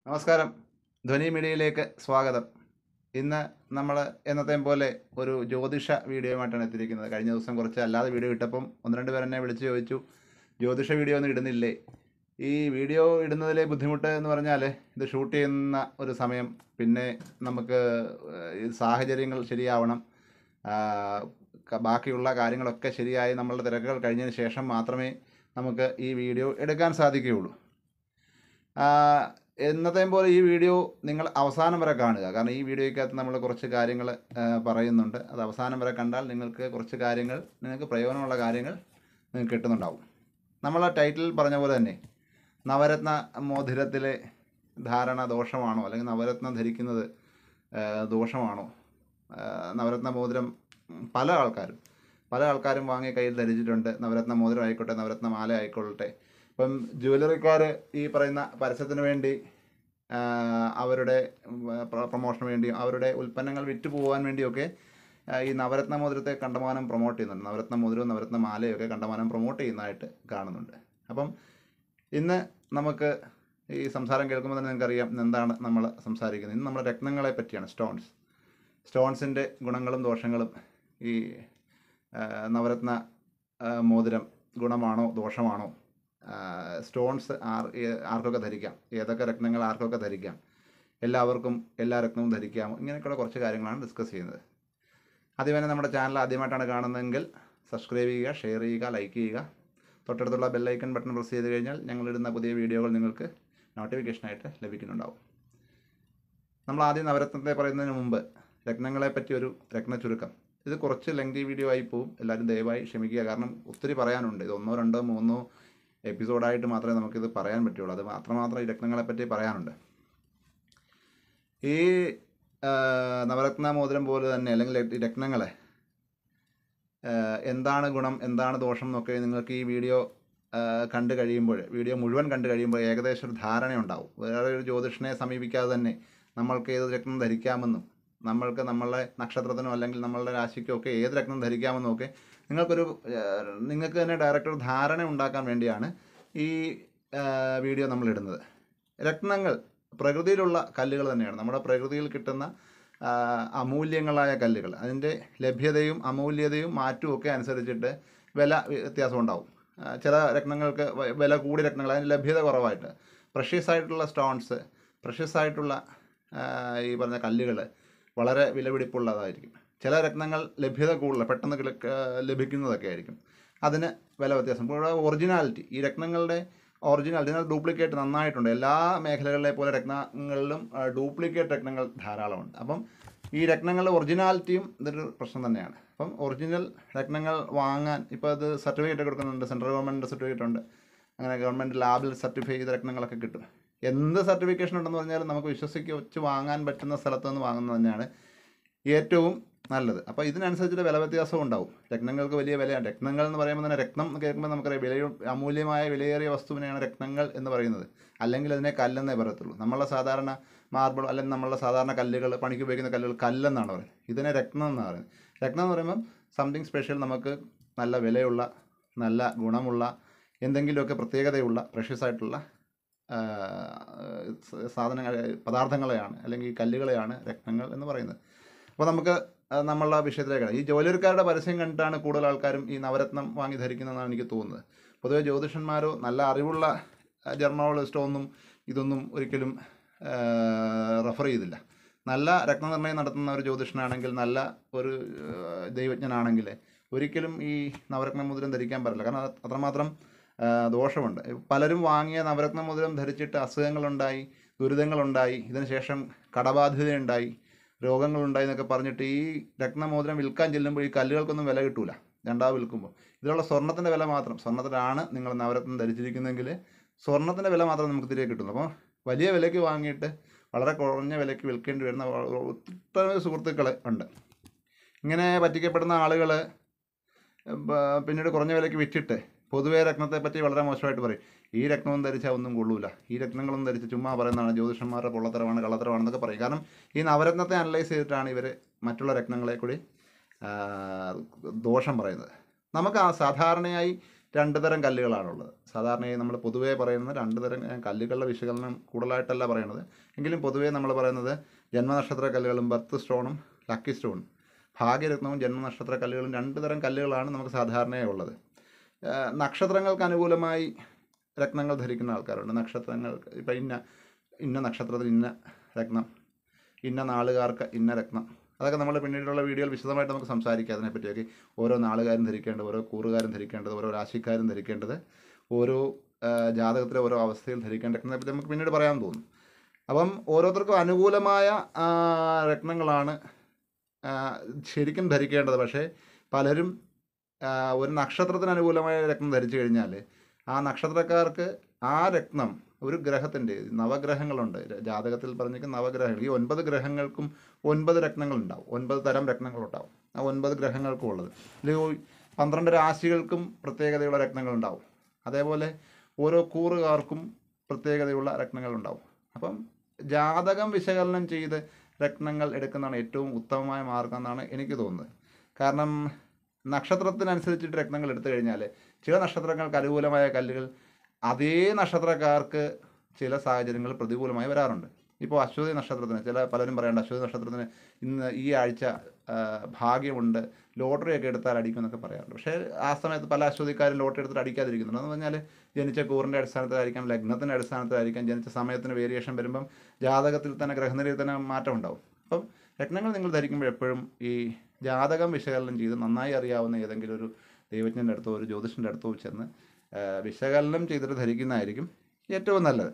നമസ്കാരം ധ്വനി മീഡിയയിലേക്ക് സ്വാഗതം ഇന്ന് നമ്മൾ എന്നത്തെയും പോലെ ഒരു ജ്യോതിഷ വീഡിയോയുമായിട്ടാണ് എത്തിയിരിക്കുന്നത് കഴിഞ്ഞ ദിവസം കുറച്ച് അല്ലാതെ വീഡിയോ ഇട്ടപ്പം ഒന്ന് രണ്ട് പേർ എന്നെ വിളിച്ച് ചോദിച്ചു ജ്യോതിഷ വീഡിയോ ഒന്നും ഇടുന്നില്ലേ ഈ വീഡിയോ ഇടുന്നതിലെ ബുദ്ധിമുട്ട് എന്ന് പറഞ്ഞാൽ ഇത് ഷൂട്ട് ചെയ്യുന്ന ഒരു സമയം പിന്നെ നമുക്ക് ഏഹ്, ഈ സാഹചര്യങ്ങൾ ശരിയാവണം ആ, ക- ബാക്കിയുള്ള കാര്യങ്ങളൊക്കെ ശരിയായി നമ്മളുടെ തിരക്കുകൾ കഴിഞ്ഞതിന് ശേഷം മാത്രമേ നമുക്ക് ഈ വീഡിയോ എടുക്കാൻ സാധിക്കുകയുള്ളൂ ആ, എന്നത്തെയും പോലെ ഈ വീഡിയോ നിങ്ങൾ അവസാനം വരെ കാണുക കാരണം ഈ വീഡിയോയ്ക്കകത്ത് നമ്മൾ കുറച്ച് കാര്യങ്ങൾ പറയുന്നുണ്ട് അത് അവസാനം വരെ കണ്ടാൽ നിങ്ങൾക്ക് കുറച്ച് കാര്യങ്ങൾ നിങ്ങൾക്ക് പ്രയോജനമുള്ള കാര്യങ്ങൾ നിങ്ങൾക്ക് കിട്ടുന്നുണ്ടാവും നമ്മൾ ടൈറ്റിൽ പറഞ്ഞ പോലെ തന്നെ നവരത്ന മോതിരത്തിലെ ധാരണ ദോഷമാണോ അല്ലെങ്കിൽ നവരത്നം ധരിക്കുന്നത് ആ, ദോഷമാണോ ആ, നവരത്ന മോതിരം ഉം, പല ആൾക്കാരും പല ആൾക്കാരും വാങ്ങി കയ്യിൽ ധരിച്ചിട്ടുണ്ട് നവരത്ന മോതിരം ആയിക്കോട്ടെ നവരത്ന മാല ആയിക്കൊള്ളട്ടെ ഇപ്പം ജുവലറിക്കാർ ഈ പറയുന്ന പരസ്യത്തിന് വേണ്ടി ആ, അവരുടെ പ്ര- പ്രൊമോഷന് വേണ്ടിയും അവരുടെ ഉൽപ്പന്നങ്ങൾ വിറ്റ് പോകാൻ വേണ്ടിയൊക്കെ ആ, ഈ നവരത്ന മോതിരത്തെ കണ്ടമാനം പ്രൊമോട്ട് ചെയ്യുന്നുണ്ട് നവരത്ന മോതിരവും നവരത്ന മാലയൊക്കെ കണ്ടമാനം പ്രൊമോട്ട് ചെയ്യുന്നതായിട്ട് കാണുന്നുണ്ട് അപ്പം ഇന്ന് നമുക്ക് ഈ സംസാരം കേൾക്കുമ്പോൾ തന്നെ നിങ്ങൾക്കറിയാം ഇന്ന് എന്താണ് നമ്മൾ സംസാരിക്കുന്നത് ഇന്ന് നമ്മുടെ രത്നങ്ങളെ പറ്റിയാണ് സ്റ്റോൺസ് സ്റ്റോൺസിൻ്റെ ഗുണങ്ങളും ദോഷങ്ങളും ഈ ആ, നവരത്ന ആ, മോതിരം ഗുണമാണോ ദോഷമാണോ ആ, സ്റ്റോൺസ് ആർ ഏ- ആർക്കൊക്കെ ധരിക്കാം ഏതൊക്കെ രത്നങ്ങൾ ആർക്കൊക്കെ ധരിക്കാം എല്ലാവർക്കും എല്ലാ രത്നവും ധരിക്കാമോ ഇങ്ങനെയൊക്കെയുള്ള കുറച്ച് കാര്യങ്ങളാണ് ഡിസ്കസ് ചെയ്യുന്നത് ആദ്യം തന്നെ നമ്മുടെ ചാനൽ ആദ്യമായിട്ടാണ് കാണുന്നതെങ്കിൽ സബ്സ്ക്രൈബ് ചെയ്യുക ഷെയർ ചെയ്യുക ലൈക്ക് ചെയ്യുക തൊട്ടടുത്തുള്ള ബെല്ലൈക്കൺ ബട്ടൺ പ്രസ് ചെയ്ത് കഴിഞ്ഞാൽ ഞങ്ങളിടുന്ന പുതിയ വീഡിയോകൾ നിങ്ങൾക്ക് നോട്ടിഫിക്കേഷനായിട്ട് ലഭിക്കുന്നുണ്ടാവും നമ്മൾ ആദ്യം നവരത്നത്തെ പറയുന്നതിന് മുമ്പ് രത്നങ്ങളെ പറ്റി ഒരു രത്ന ചുരുക്കം ഇത് കുറച്ച് ലെങ്തി വീഡിയോ ആയി പോവും എല്ലാവരും ദയവായി ക്ഷമിക്കുക കാരണം ഒത്തിരി പറയാനുണ്ട് ഇത് ഒന്നോ രണ്ടോ മൂന്നോ എപ്പിസോഡായിട്ട് മാത്രമേ നമുക്കിത് പറയാൻ പറ്റുള്ളൂ അത് മാത്രമാത്രം ഈ രത്നങ്ങളെ പറ്റി പറയാനുണ്ട് ഈ ആ, നവരത്ന മോതിരം പോലെ തന്നെ അല്ലെങ്കിൽ ഈ രത്നങ്ങളെ ആ, എന്താണ് ഗുണം എന്താണ് ദോഷം എന്നൊക്കെ നിങ്ങൾക്ക് ഈ വീഡിയോ ആ, കണ്ടു കഴിയുമ്പോൾ വീഡിയോ മുഴുവൻ കണ്ടു കഴിയുമ്പോൾ ഏകദേശം ഒരു ധാരണയുണ്ടാവും വേറെ ഒരു ജ്യോതിഷനെ സമീപിക്കാതെ തന്നെ നമ്മൾക്ക് ഏത് രത്നം ധരിക്കാമെന്നും നമ്മൾക്ക് നമ്മളുടെ നക്ഷത്രത്തിനോ അല്ലെങ്കിൽ നമ്മളുടെ രാശിക്കോ ഒക്കെ ഏത് രത്നം ധരിക്കാമെന്നും ഒക്കെ നിങ്ങൾക്കൊരു ആ, നിങ്ങൾക്ക് തന്നെ ഡയറക്റ്റ് ഒരു ധാരണ ഉണ്ടാക്കാൻ വേണ്ടിയാണ് ഈ ആ, വീഡിയോ നമ്മൾ ഇടുന്നത് രത്നങ്ങൾ പ്രകൃതിയിലുള്ള കല്ലുകൾ തന്നെയാണ് നമ്മുടെ പ്രകൃതിയിൽ കിട്ടുന്ന ആ, അമൂല്യങ്ങളായ കല്ലുകൾ അതിൻ്റെ ലഭ്യതയും അമൂല്യതയും മാറ്റവും ഒക്കെ അനുസരിച്ചിട്ട് വില വ്യത്യാസം ഉണ്ടാവും ആ, ചില രത്നങ്ങൾക്ക് വ- വില കൂടിയ രത്നങ്ങൾ അതിന് ലഭ്യത കുറവായിട്ട് പ്രഷ്യസ് ആയിട്ടുള്ള സ്റ്റോൺസ് പ്രഷ്യസ് ആയിട്ടുള്ള ആ, ഈ പറഞ്ഞ കല്ലുകൾ വളരെ വിലപിടിപ്പുള്ളതായിരിക്കും ചില രത്നങ്ങൾ ലഭ്യത കൂടുതൽ പെട്ടെന്ന് കിള- ആ, ലഭിക്കുന്നതൊക്കെ ആയിരിക്കും അതിന് വില വ്യത്യാസം ഇപ്പോൾ ഒറിജിനാലിറ്റി ഈ രത്നങ്ങളുടെ ഒറിജിനാലിറ്റി എന്നാൽ ഡ്യൂപ്ലിക്കേറ്റ് നന്നായിട്ടുണ്ട് എല്ലാ മേഖലകളിലെ പോലെ രത്നങ്ങളിലും ഡ്യൂപ്ലിക്കേറ്റ് രത്നങ്ങൾ ധാരാളമുണ്ട് അപ്പം ഈ രത്നങ്ങളുടെ ഒറിജിനാലിറ്റിയും ഇതൊരു പ്രശ്നം തന്നെയാണ് അപ്പം ഒറിജിനൽ രത്നങ്ങൾ വാങ്ങാൻ ഇപ്പോൾ അത് സർട്ടിഫിക്കറ്റ് കൊടുക്കുന്നുണ്ട് സെൻട്രൽ ഗവൺമെൻറ് സർട്ടിഫിക്കറ്റ് ഉണ്ട് അങ്ങനെ ഗവൺമെൻറ് ലാബിൽ സർട്ടിഫൈ ചെയ്ത രത്നങ്ങളൊക്കെ കിട്ടും എന്ത് സർട്ടിഫിക്കേഷൻ ഉണ്ടെന്ന് പറഞ്ഞാലും നമുക്ക് വിശ്വസിച്ച് വെച്ച് വാങ്ങാൻ പറ്റുന്ന സ്ഥലത്ത് നിന്ന് വാങ്ങുന്നത് തന്നെയാണ് ഏറ്റവും നല്ലത് അപ്പോൾ ഇതിനനുസരിച്ചിട്ട് വില വ്യത്യാസവും ഉണ്ടാവും രത്നങ്ങൾക്ക് വലിയ വിലയാണ് രത്നങ്ങൾ എന്ന് പറയുമ്പോൾ തന്നെ രത്നം എന്ന് കേൾക്കുമ്പോൾ നമുക്കറിയാം വിലയും അമൂല്യമായ വിലയേറിയ വസ്തുവിനെയാണ് രത്നങ്ങൾ എന്ന് പറയുന്നത് അല്ലെങ്കിൽ അതിനെ കല്ലെന്നേ പറയത്തുള്ളൂ നമ്മളെ സാധാരണ മാർബിൾ അല്ലെങ്കിൽ നമ്മളെ സാധാരണ കല്ലുകൾ പണിക്ക് ഉപയോഗിക്കുന്ന കല്ലുകൾ കല്ലെന്നാണ് പറയുന്നത് ഇതിനെ രത്നം എന്നാണ് പറയുന്നത് രത്നം എന്ന് പറയുമ്പം സംതിങ് സ്പെഷ്യൽ നമുക്ക് നല്ല വിലയുള്ള നല്ല ഗുണമുള്ള എന്തെങ്കിലുമൊക്കെ പ്രത്യേകതയുള്ള പ്രഷ്യസ് ആയിട്ടുള്ള ആ, സ- സാധനങ്ങൾ പദാർത്ഥങ്ങളെയാണ് അല്ലെങ്കിൽ കല്ലുകളെയാണ് രത്നങ്ങൾ എന്ന് പറയുന്നത് അപ്പോൾ നമുക്ക് ആ, നമ്മളുടെ വിഷയത്തിലേക്ക് ഈ ജോലിക്കാരുടെ പരസ്യം കണ്ടിട്ടാണ് കൂടുതൽ ആൾക്കാരും ഈ നവരത്നം വാങ്ങി ധരിക്കുന്നതെന്നാണ് എനിക്ക് തോന്നുന്നത് പൊതുവെ ജ്യോതിഷന്മാരോ നല്ല അറിവുള്ള ജർണോളജിസ്റ്റോ ഒന്നും ഇതൊന്നും ഒരിക്കലും റെഫർ ചെയ്തില്ല നല്ല രത്നനിർണ്ണയം നടത്തുന്ന ഒരു ജ്യോതിഷനാണെങ്കിൽ നല്ല ഒരു ആ, ദൈവജ്ഞനാണെങ്കിൽ ഒരിക്കലും ഈ നവരത്ന മുദ്രം ധരിക്കാൻ പറ്റില്ല കാരണം അത് അത്രമാത്രം ആ, ദോഷമുണ്ട് പലരും വാങ്ങിയ നവരത്ന മുദ്രം ധരിച്ചിട്ട് അസുഖങ്ങളുണ്ടായി ദുരിതങ്ങളുണ്ടായി ഇതിനുശേഷം കടബാധ്യതയുണ്ടായി രോഗങ്ങളുണ്ടായി എന്നൊക്കെ പറഞ്ഞിട്ട് ഈ രത്നമോതിരം വിൽക്കാൻ ചെല്ലുമ്പോൾ ഈ കല്ലുകൾക്കൊന്നും വില കിട്ടൂല രണ്ടാമത് വിൽക്കുമ്പോൾ ഇതിലുള്ള സ്വർണത്തിൻ്റെ വില മാത്രം സ്വർണത്തിലാണ് നിങ്ങൾ നവരത്നം ധരിച്ചിരിക്കുന്നെങ്കിൽ സ്വർണത്തിൻ്റെ വില മാത്രം നമുക്ക് തിരികെ കിട്ടുന്നു അപ്പോൾ വലിയ വിലയ്ക്ക് വാങ്ങിയിട്ട് വളരെ കുറഞ്ഞ വിലയ്ക്ക് വിൽക്കേണ്ടി വരുന്ന ഒട്ടനവധി സുഹൃത്തുക്കൾ ഉണ്ട് ഇങ്ങനെ പറ്റിക്കപ്പെടുന്ന ആളുകൾ പിന്നീട് കുറഞ്ഞ വിലയ്ക്ക് വിറ്റിട്ട് പൊതുവേ രത്നത്തെ പറ്റി വളരെ മോശമായിട്ട് പറയും ഈ രത്നവും ധരിച്ചാൽ ഒന്നും കൊള്ളൂല ഈ രത്നങ്ങളും ധരിച്ച് ചുമ്മാ പറയുന്നതാണ് ജ്യോതിഷന്മാരുടെ പൊള്ളത്തരമാണ് കള്ളത്തരമാണെന്നൊക്കെ പറയും കാരണം ഈ നവരത്നത്തെ അനലൈസ് ചെയ്തിട്ടാണ് ഇവർ മറ്റുള്ള രത്നങ്ങളെ കൂടി ആ, ദോഷം പറയുന്നത് നമുക്ക് ആ സാധാരണയായി രണ്ട് തരം കല്ലുകളാണുള്ളത് സാധാരണയായി നമ്മൾ പൊതുവേ പറയുന്നത് രണ്ട് തരം ഞാൻ കല്ലുകളുടെ വിശകലനം കൂടുതലായിട്ടല്ല പറയുന്നത് എങ്കിലും പൊതുവേ നമ്മൾ പറയുന്നത് ജന്മനക്ഷത്ര കല്ലുകളും ബർത്ത് സ്റ്റോണും ലക്കി സ്റ്റോണും ഭാഗ്യരത്നവും ജന്മനക്ഷത്ര കല്ലുകളും രണ്ട് തരം കല്ലുകളാണ് നമുക്ക് സാധാരണയായി ഉള്ളത് ഏഹ് നക്ഷത്രങ്ങൾക്ക് അനുകൂലമായി രത്നങ്ങൾ ധരിക്കുന്ന ആൾക്കാരുണ്ട് നക്ഷത്രങ്ങൾക്ക് ഇപ്പം ഇന്ന ഇന്ന നക്ഷത്രത്തിൽ ഇന്ന രത്നം ഇന്ന നാളുകാർക്ക് ഇന്ന രത്നം അതൊക്കെ നമ്മൾ പിന്നീടുള്ള വീഡിയോയിൽ വിശദമായിട്ട് നമുക്ക് സംസാരിക്കാം അതിനെപ്പറ്റിയൊക്കെ ഓരോ നാളുകാരും ധരിക്കേണ്ടത് ഓരോ കൂറുകാരും ധരിക്കേണ്ടത് ഓരോ രാശിക്കാരും ധരിക്കേണ്ടത് ഓരോ ആ, ജാതകത്തിലെ ഓരോ അവസ്ഥയിൽ ധരിക്കേണ്ട രത്നത്തെപ്പറ്റി നമുക്ക് പിന്നീട് പറയാൻ തോന്നും അപ്പം ഓരോരുത്തർക്കും അനുകൂലമായ ആ, രത്നങ്ങളാണ് ആ, ശരിക്കും ധരിക്കേണ്ടത് പക്ഷേ പലരും ആ, ഒരു നക്ഷത്രത്തിന് അനുകൂലമായ രത്നം ധരിച്ചു കഴിഞ്ഞാൽ ആ നക്ഷത്രക്കാർക്ക് ആ രത്നം ഒരു ഗ്രഹത്തിൻ്റെ നവഗ്രഹങ്ങളുണ്ട് ജാതകത്തിൽ പറഞ്ഞിരിക്കുന്ന നവഗ്രഹങ്ങൾ ഈ ഒൻപത് ഗ്രഹങ്ങൾക്കും ഒൻപത് രത്നങ്ങളുണ്ടാവും ഒൻപത് തരം രത്നങ്ങളുണ്ടാവും ആ ഒൻപത് ഗ്രഹങ്ങൾക്കും ഉള്ളത് അല്ലെങ്കിൽ പന്ത്രണ്ട് രാശികൾക്കും പ്രത്യേകതയുള്ള രത്നങ്ങളുണ്ടാവും അതേപോലെ ഓരോ കൂറുകാർക്കും പ്രത്യേകതയുള്ള രത്നങ്ങളുണ്ടാവും അപ്പം ജാതകം വിശകലനം ചെയ്ത് രത്നങ്ങൾ എടുക്കുന്നതാണ് ഏറ്റവും ഉത്തമമായ മാർഗം എന്നാണ് എനിക്ക് തോന്നുന്നത് കാരണം നക്ഷത്രത്തിനനുസരിച്ചിട്ട് രത്നങ്ങൾ എടുത്തു കഴിഞ്ഞാൽ ചില നക്ഷത്രങ്ങൾക്ക് അനുകൂലമായ കല്ലുകൾ അതേ നക്ഷത്രക്കാർക്ക് ചില സാഹചര്യങ്ങൾ പ്രതികൂലമായി വരാറുണ്ട് ഇപ്പോൾ അശ്വതി നക്ഷത്രത്തിന് ചില പലരും പറയേണ്ട അശ്വതി നക്ഷത്രത്തിന് ഇന്ന് ഈ ആഴ്ച ആ, ഭാഗ്യമുണ്ട് ലോട്ടറി ഒക്കെ എടുത്താൽ അടിക്കും എന്നൊക്കെ പറയാറുണ്ട് പക്ഷേ ആ സമയത്ത് പല അശ്വതിക്കാരും ലോട്ടറി എടുത്തിട്ട് അടിക്കാതിരിക്കുന്നുണ്ട് എന്ന് പറഞ്ഞാൽ ജനിച്ച കൂറിൻ്റെ അടിസ്ഥാനത്തിലായിരിക്കാം ലഗ്നത്തിൻ്റെ അടിസ്ഥാനത്തിലായിരിക്കാം ജനിച്ച സമയത്തിന് വേരിയേഷൻ വരുമ്പം ജാതകത്തിൽ തന്നെ ഗ്രഹനിലയിൽ തന്നെ മാറ്റം ഉണ്ടാവും അപ്പം രത്നങ്ങൾ നിങ്ങൾ ധരിക്കുമ്പോൾ എപ്പോഴും ഈ ജാതകം വിശകലനം ചെയ്ത് നന്നായി അറിയാവുന്ന ഏതെങ്കിലും ഒരു ദൈവജ്ഞൻ്റെ അടുത്തോ ഒരു ജ്യോതിഷൻ്റെ അടുത്തോ ചെന്ന് ആ, വിശകലനം ചെയ്തിട്ട് ധരിക്കുന്നതായിരിക്കും ഏറ്റവും നല്ലത്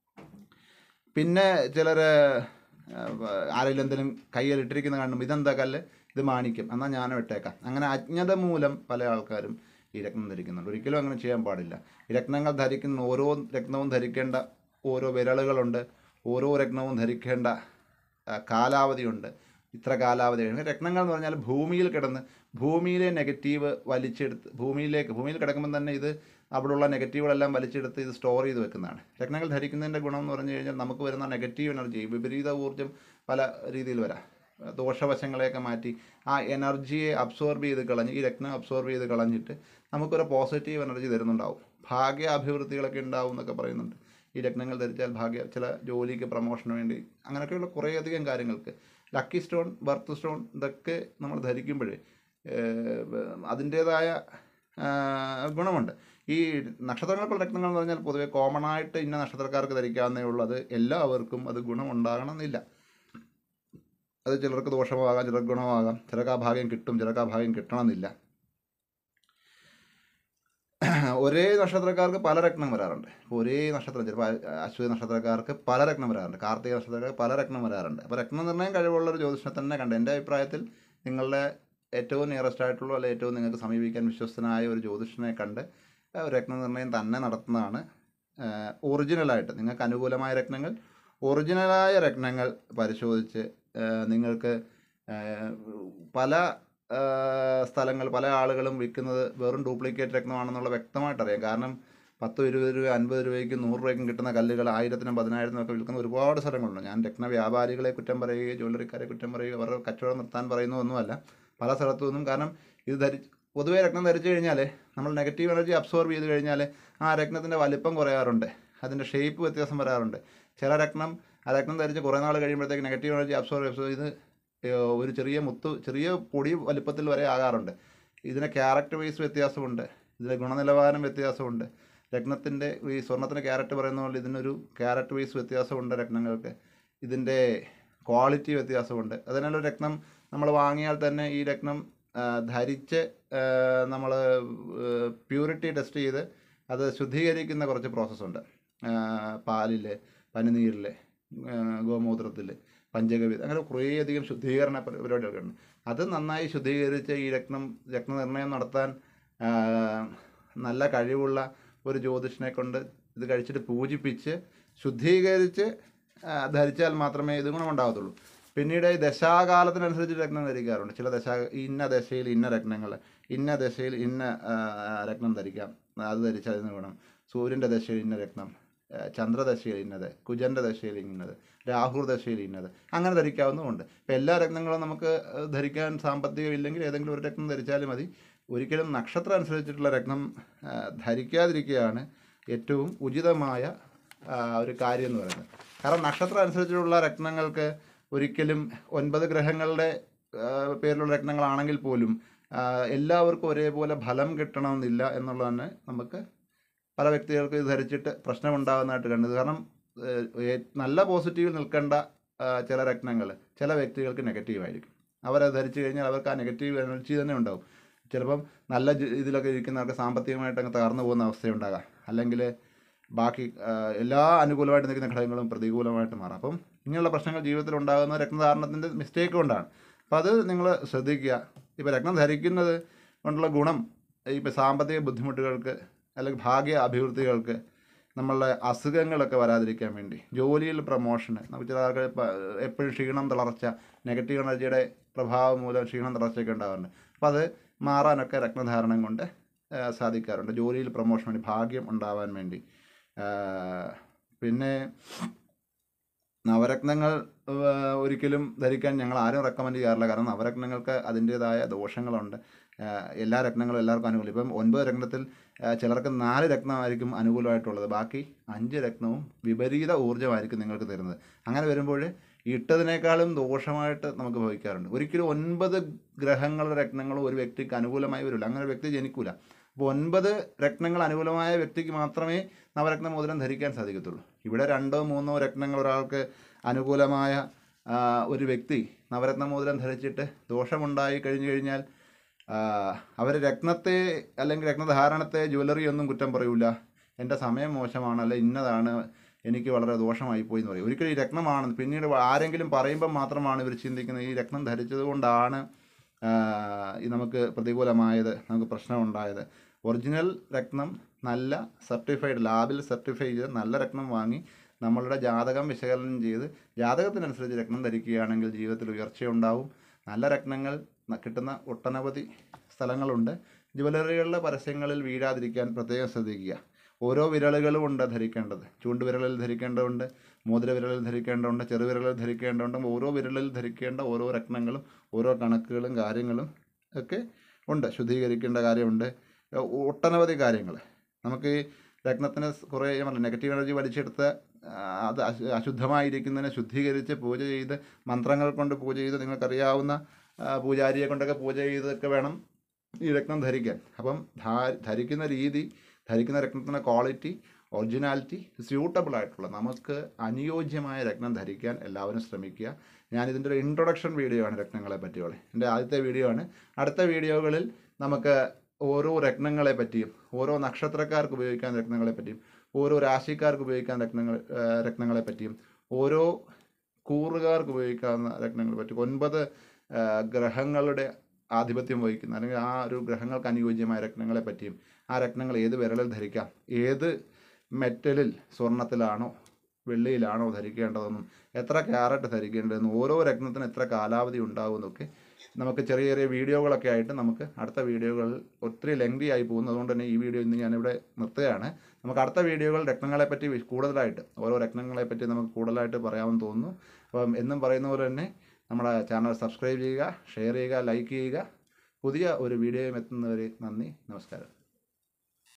പിന്നെ ചിലർ ആരെങ്കിലും എന്തെങ്കിലും കയ്യിലിട്ടിരിക്കുന്ന കാണുമ്പോൾ ഇതെന്താ കല്ല് ഇത് മാണിക്യം എന്നാൽ ഞാനും ഇട്ടേക്കാം അങ്ങനെ അജ്ഞത മൂലം പല ആൾക്കാരും ഈ രത്നം ധരിക്കുന്നുണ്ട് ഒരിക്കലും അങ്ങനെ ചെയ്യാൻ പാടില്ല ഈ രത്നങ്ങൾ ധരിക്കുന്ന ഓരോ രത്നവും ധരിക്കേണ്ട ഓരോ വിരലുകളുണ്ട് ഓരോ രത്നവും ധരിക്കേണ്ട ആ, കാലാവധിയുണ്ട് ഇത്ര കാലാവധി കഴിഞ്ഞ് രത്നങ്ങൾ എന്ന് പറഞ്ഞാൽ ഭൂമിയിൽ കിടന്ന് ഭൂമിയിലെ നെഗറ്റീവ് വലിച്ചെടുത്ത് ഭൂമിയിലേക്ക് ഭൂമിയിൽ കിടക്കുമ്പോൾ തന്നെ ഇത് അവിടെയുള്ള നെഗറ്റീവുകളെല്ലാം വലിച്ചെടുത്ത് ഇത് സ്റ്റോർ ചെയ്ത് വെക്കുന്നതാണ് രത്നങ്ങൾ ധരിക്കുന്നതിൻ്റെ ഗുണം എന്ന് പറഞ്ഞു കഴിഞ്ഞാൽ നമുക്ക് വരുന്ന നെഗറ്റീവ് എനർജി വിപരീത ഊർജ്ജം പല രീതിയിൽ വരാം ദോഷവശങ്ങളെയൊക്കെ മാറ്റി ആ എനർജിയെ അബ്സോർബ് ചെയ്ത് കളഞ്ഞ് ഈ രത്നം അബ്സോർബ് ചെയ്ത് കളഞ്ഞിട്ട് നമുക്കൊരു പോസിറ്റീവ് എനർജി തരുന്നുണ്ടാവും ഭാഗ്യ അഭിവൃദ്ധികളൊക്കെ ഉണ്ടാവും എന്നൊക്കെ പറയുന്നുണ്ട് ഈ രത്നങ്ങൾ ധരിച്ചാൽ ഭാഗ്യ ചില ജോലിക്ക് പ്രൊമോഷന് വേണ്ടി അങ്ങനെയൊക്കെയുള്ള കുറേയധികം കാര്യങ്ങൾക്ക് ലക്കി സ്റ്റോൺ ബർത്ത് സ്റ്റോൺ ഇതൊക്കെ നമ്മൾ ധരിക്കുമ്പോഴേ അതിൻ്റേതായ ഗുണമുണ്ട് ഈ നക്ഷത്രങ്ങൾക്കുള്ള രത്നങ്ങൾ എന്ന് പറഞ്ഞാൽ പൊതുവെ കോമൺ ആയിട്ട് ഇന്ന നക്ഷത്രക്കാർക്ക് ധരിക്കാവുന്നേ ഉള്ളൂ അത് എല്ലാവർക്കും അത് ഗുണമുണ്ടാകണമെന്നില്ല അത് ചിലർക്ക് ദോഷമാകാം ചിലർക്ക് ഗുണമാകാം ചിലർക്ക് ആ ഭാഗ്യം കിട്ടും ചിലർക്ക് ആ ഭാഗ്യം കിട്ടണമെന്നില്ല ഒരേ നക്ഷത്രക്കാർക്ക് പല രത്നം വരാറുണ്ട് ഇപ്പോൾ ഒരേ നക്ഷത്രം ചിലപ്പോൾ അശ്വതി നക്ഷത്രക്കാർക്ക് പല രത്നം വരാറുണ്ട് കാർത്തിക നക്ഷത്രക്കാർക്ക് പല രത്നം വരാറുണ്ട് അപ്പോൾ രത്നം നിർണ്ണയം കഴിവുള്ള ഒരു ജ്യോതിഷനെ തന്നെ കണ്ട് എൻ്റെ അഭിപ്രായത്തിൽ നിങ്ങളുടെ ഏറ്റവും നിയറസ്റ്റ് ആയിട്ടുള്ള അല്ലെങ്കിൽ ഏറ്റവും നിങ്ങൾക്ക് സമീപിക്കാൻ വിശ്വസ്തനായ ഒരു ജ്യോതിഷനെ കണ്ട് ആ ഒരു രത്നനിർണ്ണയം തന്നെ നടത്തുന്നതാണ് ഒറിജിനലായിട്ട് നിങ്ങൾക്ക് അനുകൂലമായ രത്നങ്ങൾ ഒറിജിനലായ രത്നങ്ങൾ പരിശോധിച്ച് ആ, നിങ്ങൾക്ക് ആ, പല ആ, സ്ഥലങ്ങൾ പല ആളുകളും വിൽക്കുന്നത് വെറും ഡ്യൂപ്ലിക്കേറ്റ് രത്നമാണെന്നുള്ള വ്യക്തമായിട്ട് അറിയാം കാരണം പത്തും ഇരുപത് രൂപ അൻപത് രൂപയ്ക്കും നൂറ് രൂപയ്ക്കും കിട്ടുന്ന കല്ലുകൾ ആയിരത്തിനും പതിനായിരത്തിനും ഒക്കെ വിൽക്കുന്ന ഒരുപാട് സ്ഥലങ്ങളുണ്ട് ഞാൻ രത്ന വ്യാപാരികളെ കുറ്റം പറയുകയോ ജ്വല്ലറിക്കാരെ കുറ്റം പറയുകയോ അവരുടെ കച്ചവടം നിർത്താൻ പറയുന്നതൊന്നുമല്ല പല സ്ഥലത്തു നിന്നും കാരണം ഇത് ധരി പൊതുവേ രത്നം ധരിച്ചു കഴിഞ്ഞാൽ നമ്മൾ നെഗറ്റീവ് എനർജി അബ്സോർബ് ചെയ്ത് കഴിഞ്ഞാൽ ആ രത്നത്തിൻ്റെ വലിപ്പം കുറയാറുണ്ട് അതിൻ്റെ ഷേപ്പ് വ്യത്യാസം വരാറുണ്ട് ചില രത്നം ആ രത്നം ധരിച്ച് കുറേ നാൾ കഴിയുമ്പോഴത്തേക്ക് നെഗറ്റീവ് എനർജി അബ്സോർബ് അബ്സോർബ് ചെയ്ത് ഏഹ് ഒരു ചെറിയ മുത്ത് ചെറിയ പൊടി വലിപ്പത്തിൽ വരെ ആകാറുണ്ട് ഇതിന് ക്യാരക്ടർ വൈസ് വ്യത്യാസമുണ്ട് ഇതിൻ്റെ ഗുണനിലവാരം വ്യത്യാസമുണ്ട് രത്നത്തിൻ്റെ ഈ സ്വർണ്ണത്തിന് ക്യാരറ്റ് പറയുന്ന പോലെ ഇതിനൊരു ക്യാരറ്റ് വൈസ് വ്യത്യാസമുണ്ട് രത്നങ്ങൾക്ക് ഇതിൻ്റെ ക്വാളിറ്റി വ്യത്യാസമുണ്ട് അതിനാൽ ഒരു രത്നം നമ്മൾ വാങ്ങിയാൽ തന്നെ ഈ രത്നം ആ, ധരിച്ച് നമ്മൾ പ്യൂരിറ്റി ടെസ്റ്റ് ചെയ്ത് അത് ശുദ്ധീകരിക്കുന്ന കുറച്ച് പ്രോസസ്സുണ്ട് പാലിൽ പനിനീരിൽ ഗോമൂത്രത്തിൽ പഞ്ചഗവ്യ അങ്ങനെ കുറേയധികം ശുദ്ധീകരണ പരി- പരിപാടികളൊക്കെ ഉണ്ട് അത് നന്നായി ശുദ്ധീകരിച്ച് ഈ രത്നം രത്നനിർണ്ണയം നടത്താൻ ആ, നല്ല കഴിവുള്ള ഒരു ജ്യോതിഷനെ കൊണ്ട് ഇത് കഴിച്ചിട്ട് പൂജിപ്പിച്ച് ശുദ്ധീകരിച്ച് ആ, ധരിച്ചാൽ മാത്രമേ ഇത് ഗുണമുണ്ടാകത്തുള്ളൂ പിന്നീട് ഈ ദശാകാലത്തിനനുസരിച്ച് രത്നം ധരിക്കാറുണ്ട് ചില ദശാ ഇന്ന ദശയിൽ ഇന്ന രത്നങ്ങൾ ഇന്ന ദശയിൽ ഇന്ന ആ, രത്നം ധരിക്കാം അത് ധരിച്ചാൽ ഇതിന് ഗുണം സൂര്യൻ്റെ ദശയിൽ ഇന്ന രത്നം ആ, ചന്ദ്രദശയിൽ ഇന്നത് കുജൻ്റെ ദശയിൽ ഇന്നത് രാഹുർ ദശയിൽ ഇന്നത് അങ്ങനെ ധരിക്കാവുന്നതുണ്ട് ഇപ്പം എല്ലാ രത്നങ്ങളും നമുക്ക് ആ, ധരിക്കാൻ സാമ്പത്തികം ഇല്ലെങ്കിൽ ഏതെങ്കിലും ഒരു രത്നം ധരിച്ചാലും മതി ഒരിക്കലും നക്ഷത്രം അനുസരിച്ചിട്ടുള്ള രത്നം ആ, ധരിക്കാതിരിക്കുകയാണ് ഏറ്റവും ഉചിതമായ ആ, ഒരു കാര്യം എന്ന് പറയുന്നത് കാരണം നക്ഷത്രം അനുസരിച്ചിട്ടുള്ള രത്നങ്ങൾക്ക് ഒരിക്കലും ഒൻപത് ഗ്രഹങ്ങളുടെ ആ, പേരിലുള്ള രത്നങ്ങളാണെങ്കിൽ പോലും ആ, എല്ലാവർക്കും ഒരേപോലെ ഫലം കിട്ടണമെന്നില്ല എന്നുള്ളതാണ് നമുക്ക് പല വ്യക്തികൾക്ക് ഇത് ധരിച്ചിട്ട് പ്രശ്നമുണ്ടാകുന്നതായിട്ട് കണ്ടത് കാരണം ഏഹ്, ഏ- നല്ല പോസിറ്റീവിൽ നിൽക്കേണ്ട ആ, ചില രത്നങ്ങൾ ചില വ്യക്തികൾക്ക് നെഗറ്റീവ് ആയിരിക്കും അവരത് ധരിച്ചു കഴിഞ്ഞാൽ അവർക്ക് ആ നെഗറ്റീവ് എനർജി തന്നെ ഉണ്ടാവും ചിലപ്പം നല്ല ജി- ഇതിലൊക്കെ ഇരിക്കുന്നവർക്ക് സാമ്പത്തികമായിട്ട് അങ്ങ് തകർന്നു പോകുന്ന അവസ്ഥയുണ്ടാകാം അല്ലെങ്കിൽ ബാക്കി ആ, എല്ലാ അനുകൂലമായിട്ട് നിൽക്കുന്ന ഘടകങ്ങളും പ്രതികൂലമായിട്ട് മാറാം അപ്പം ഇങ്ങനെയുള്ള പ്രശ്നങ്ങൾ ജീവിതത്തിൽ ഉണ്ടാകുന്ന രക്തധാരണത്തിൻ്റെ മിസ്റ്റേക്ക് കൊണ്ടാണ് അപ്പം അത് നിങ്ങൾ ശ്രദ്ധിക്കുക ഇപ്പോൾ രത്നം ധരിക്കുന്നത് കൊണ്ടുള്ള ഗുണം ഇപ്പോൾ സാമ്പത്തിക ബുദ്ധിമുട്ടുകൾക്ക് അല്ലെങ്കിൽ ഭാഗ്യ അഭിവൃദ്ധികൾക്ക് നമ്മളുടെ അസുഖങ്ങളൊക്കെ വരാതിരിക്കാൻ വേണ്ടി ജോലിയിൽ പ്രൊമോഷന് നമുക്ക് ചില ആൾക്കാർ എപ്പോഴും ക്ഷീണം തളർച്ച നെഗറ്റീവ് എനർജിയുടെ പ്രഭാവം മൂലം ക്ഷീണം തളർച്ചയൊക്കെ ഉണ്ടാകാറുണ്ട് അപ്പോൾ അത് മാറാനൊക്കെ രത്നധാരണം കൊണ്ട് ആ, സാധിക്കാറുണ്ട് ജോലിയിൽ പ്രൊമോഷൻ വേണ്ടി ഭാഗ്യം ഉണ്ടാവാൻ വേണ്ടി ആ, പിന്നെ നവരത്നങ്ങൾ ആ, ഒരിക്കലും ധരിക്കാൻ ഞങ്ങൾ ആരും റെക്കമെൻഡ് ചെയ്യാറില്ല കാരണം നവരത്നങ്ങൾക്ക് അതിൻ്റേതായ ദോഷങ്ങളുണ്ട് ആ, എല്ലാ രത്നങ്ങളും എല്ലാവർക്കും അനുകൂലം ഇപ്പം ഒൻപത് രത്നത്തിൽ ആ, ചിലർക്ക് നാല് രത്നമായിരിക്കും അനുകൂലമായിട്ടുള്ളത് ബാക്കി അഞ്ച് രത്നവും വിപരീത ഊർജ്ജമായിരിക്കും നിങ്ങൾക്ക് തരുന്നത് അങ്ങനെ വരുമ്പോൾ ഇട്ടതിനേക്കാളും ദോഷമായിട്ട് നമുക്ക് ഭവിക്കാറുണ്ട് ഒരിക്കലും ഒൻപത് ഗ്രഹങ്ങളുടെ രത്നങ്ങളും ഒരു വ്യക്തിക്ക് അനുകൂലമായി വരില്ല അങ്ങനെ ഒരു വ്യക്തി ജനിക്കൂല അപ്പോൾ ഒൻപത് രത്നങ്ങൾ അനുകൂലമായ വ്യക്തിക്ക് മാത്രമേ നവരത്ന മോതിരം ധരിക്കാൻ സാധിക്കത്തുള്ളൂ ഇവിടെ രണ്ടോ മൂന്നോ രത്നങ്ങൾ ഒരാൾക്ക് അനുകൂലമായ ആ, ഒരു വ്യക്തി നവരത്ന മോതിരം ധരിച്ചിട്ട് ദോഷമുണ്ടായി കഴിഞ്ഞു കഴിഞ്ഞാൽ അവർ രത്നത്തെ അല്ലെങ്കിൽ രത്നധാരണത്തെ ജ്വല്ലറി ഒന്നും കുറ്റം പറയൂല എൻ്റെ സമയം മോശമാണ് അല്ലെ ഇന്നതാണ് എനിക്ക് വളരെ ദോഷമായി പോയി എന്ന് പറയും ഒരിക്കലും ഈ രത്നമാണ് പിന്നീട് ആരെങ്കിലും പറയുമ്പോൾ മാത്രമാണ് ഇവർ ചിന്തിക്കുന്നത് ഈ രത്നം ധരിച്ചത് കൊണ്ടാണ് ആ, ഈ നമുക്ക് പ്രതികൂലമായത് നമുക്ക് പ്രശ്നമുണ്ടായത് ഒറിജിനൽ രത്നം നല്ല സർട്ടിഫൈഡ് ലാബിൽ സർട്ടിഫൈ ചെയ്ത് നല്ല രത്നം വാങ്ങി നമ്മളുടെ ജാതകം വിശകലനം ചെയ്ത് ജാതകത്തിനനുസരിച്ച് രത്നം ധരിക്കുകയാണെങ്കിൽ ജീവിതത്തിൽ ഉയർച്ചയുണ്ടാവും നല്ല രത്നങ്ങൾ ന- കിട്ടുന്ന ഒട്ടനവധി സ്ഥലങ്ങളുണ്ട് ജ്വല്ലറികളുടെ പരസ്യങ്ങളിൽ വീഴാതിരിക്കാൻ പ്രത്യേകം ശ്രദ്ധിക്കുക ഓരോ വിരലുകളും ഉണ്ട് ധരിക്കേണ്ടത് ചൂണ്ടുവിരലിൽ ധരിക്കേണ്ടതുണ്ട് മോതിരവിരലിൽ ധരിക്കേണ്ടതുണ്ട് ചെറുവിരലിൽ ധരിക്കേണ്ടതുണ്ട് ഓരോ വിരലിൽ ധരിക്കേണ്ട ഓരോ രത്നങ്ങളും ഓരോ കണക്കുകളും കാര്യങ്ങളും ഒക്കെ ഉണ്ട് ശുദ്ധീകരിക്കേണ്ട കാര്യമുണ്ട് ഒ- ഒട്ടനവധി കാര്യങ്ങൾ നമുക്ക് ഈ രത്നത്തിന് കുറേ ഞാൻ പറഞ്ഞു നെഗറ്റീവ് എനർജി വലിച്ചെടുത്ത് ആ, അത് അശു- അശുദ്ധമായിരിക്കുന്നതിനെ ശുദ്ധീകരിച്ച് പൂജ ചെയ്ത് മന്ത്രങ്ങൾ കൊണ്ട് പൂജ ചെയ്ത് നിങ്ങൾക്കറിയാവുന്ന ആ, പൂജാരിയെ കൊണ്ടൊക്കെ പൂജ ചെയ്തൊക്കെ വേണം ഈ രത്നം ധരിക്കാൻ അപ്പം ധാ- ധരിക്കുന്ന രീതി ധരിക്കുന്ന രത്നത്തിൻ്റെ ക്വാളിറ്റി ഒറിജിനാലിറ്റി സ്യൂട്ടബിൾ ആയിട്ടുള്ള നമുക്ക് അനുയോജ്യമായ രത്നം ധരിക്കാൻ എല്ലാവരും ശ്രമിക്കുക ഞാനിതിൻ്റെ ഒരു ഇൻട്രൊഡക്ഷൻ വീഡിയോ ആണ് രത്നങ്ങളെ പറ്റിയുള്ള എൻ്റെ ആദ്യത്തെ വീഡിയോ ആണ് അടുത്ത വീഡിയോകളിൽ നമുക്ക് ഓരോ രത്നങ്ങളെ പറ്റിയും ഓരോ നക്ഷത്രക്കാർക്ക് ഉപയോഗിക്കാൻ രത്നങ്ങളെ പറ്റിയും ഓരോ രാശിക്കാർക്ക് ഉപയോഗിക്കാൻ രത്നങ്ങൾ ആ, രത്നങ്ങളെ പറ്റിയും ഓരോ കൂറുകാർക്ക് ഉപയോഗിക്കാവുന്ന രത്നങ്ങളെ പറ്റി ഒൻപത് ആ, ഗ്രഹങ്ങളുടെ ആധിപത്യം വഹിക്കുന്ന അല്ലെങ്കിൽ ആ ഒരു ഗ്രഹങ്ങൾക്ക് അനുയോജ്യമായ രത്നങ്ങളെ പറ്റിയും ആ രത്നങ്ങൾ ഏത് വിരലിൽ ധരിക്കാം ഏത് മെറ്റലിൽ സ്വർണത്തിലാണോ വെള്ളിയിലാണോ ധരിക്കേണ്ടതെന്നും എത്ര ക്യാരറ്റ് ധരിക്കേണ്ടതെന്നും ഓരോ രത്നത്തിന് എത്ര കാലാവധി ഉണ്ടാകുമെന്നൊക്കെ നമുക്ക് ചെറിയ ചെറിയ വീഡിയോകളൊക്കെ ആയിട്ട് നമുക്ക് അടുത്ത വീഡിയോകളിൽ ഒത്തിരി ലെങ്തി ആയി പോകുന്നു അതുകൊണ്ട് തന്നെ ഈ വീഡിയോ ഇന്ന് ഞാനിവിടെ നിർത്തുകയാണ് നമുക്ക് അടുത്ത വീഡിയോകൾ രത്നങ്ങളെ പറ്റി വി- കൂടുതലായിട്ട് ഓരോ രത്നങ്ങളെ പറ്റി നമുക്ക് കൂടുതലായിട്ട് പറയാമെന്ന് തോന്നുന്നു അപ്പം എന്നും പറയുന്ന പോലെ തന്നെ നമ്മുടെ ചാനൽ സബ്സ്ക്രൈബ് ചെയ്യുക ഷെയർ ചെയ്യുക ലൈക്ക് ചെയ്യുക പുതിയ ഒരു വീഡിയോയും എത്തുന്നവരെ നന്ദി നമസ്കാരം